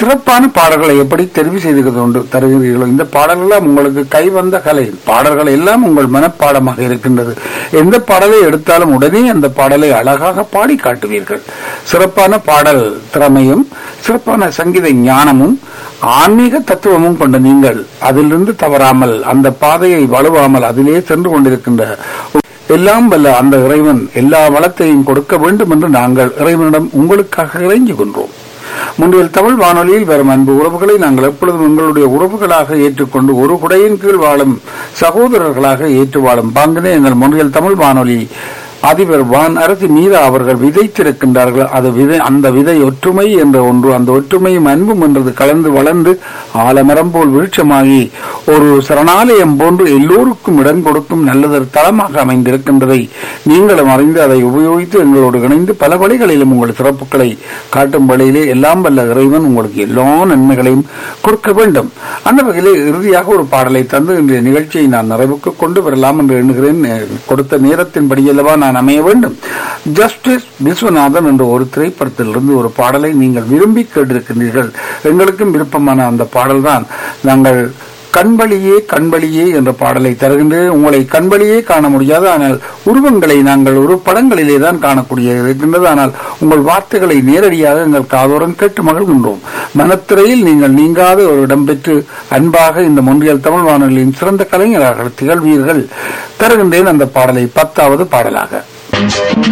சிறப்பான பாடல்களை எப்படி தெரிவு செய்து கொண்டு தருகிறீர்களோ இந்த பாடல்கள் உங்களுக்கு கைவந்த கலை பாடல்கள் எல்லாம் உங்கள் மனப்பாடமாக இருக்கின்றது எந்த பாடலை எடுத்தாலும் உடனே அந்த பாடலை அழகாக பாடி காட்டுவீர்கள் சிறப்பான பாடல் திறமையும் சிறப்பான சங்கீத ஞானமும் ஆன்மீக தத்துவமும் கொண்ட நீங்கள் அதிலிருந்து தவறாமல் அந்த பாதையை வலுவாமல் அதிலே சென்று கொண்டிருக்கின்ற எல்லாம் வல்ல அந்த இறைவன் எல்லா வளத்தையும் கொடுக்க வேண்டும் என்று நாங்கள் இறைவனிடம் உங்களுக்காக இறைஞ்சி கொண்டோம் முன்னில் தமிழ் வானொலியில் வரும் அன்பு உறவுகளை நாங்கள் எப்பொழுதும் எங்களுடைய உறவுகளாக ஏற்றுக்கொண்டு ஒரு குடையின் கீழ் வாழும் சகோதரர்களாக ஏற்று வாழும் பாங்கினே எங்கள் முன்னில் தமிழ் வானொலி அதிபர் வான் அரசு மீரா அவர்கள் விதைத்திருக்கின்றார்கள் அது விதை அந்த விதை ஒற்றுமை என்ற ஒன்று அந்த ஒற்றுமையும் அன்பும் என்றது கலந்து வளர்ந்து ஆலமரம் போல் விருட்சமாகி ஒரு சரணாலயம் போன்று எல்லோருக்கும் இடம் கொடுக்கும் நல்லதொரு தளமாக அமைந்திருக்கின்றதை நீங்களும் அறிந்து அதை உபயோகித்து எங்களோடு இணைந்து பல வழிகளிலும் உங்கள் சிறப்புகளை காட்டும் வழியிலே எல்லாம் வல்ல இறைவன் உங்களுக்கு எல்லா நன்மைகளையும் கொடுக்க வேண்டும் அந்த வகையிலே இறுதியாக ஒரு பாடலை தந்து இன்றைய நிகழ்ச்சியை நான் நிறைவுக்கு கொண்டு வரலாம் என்று எண்ணுகிறேன் கொடுத்த நேரத்தின்படி அல்லவா நான் அமைய வேண்டும் ஜஸ்டிஸ் விஸ்வநாதன் என்ற ஒரு திரைப்படத்திலிருந்து ஒரு பாடலை நீங்கள் விரும்பி கேட்டிருக்கின்றீர்கள் எங்களுக்கும் விருப்பமான அந்த பாடல்தான் நாங்கள் கண்வழியே கண்வழியே என்ற பாடலை தருகின்றேன் உங்களை கண்வழியே காண முடியாது ஆனால் உருவங்களை நாங்கள் ஒரு படங்களிலே தான் காணக்கூடிய இருக்கின்றது ஆனால் உங்கள் வார்த்தைகளை நேரடியாக எங்கள் காதோரம் கேட்டு மகிழ்கின்றோம் மனத்திரையில் நீங்கள் நீங்காத ஒரு இடம் பெற்று அன்பாக இந்த முன்றியல் தமிழ் வானொலியின் சிறந்த கலைஞராக திகழ்வீர்கள் தருகின்றேன் அந்த பாடலை பத்தாவது பாடலாக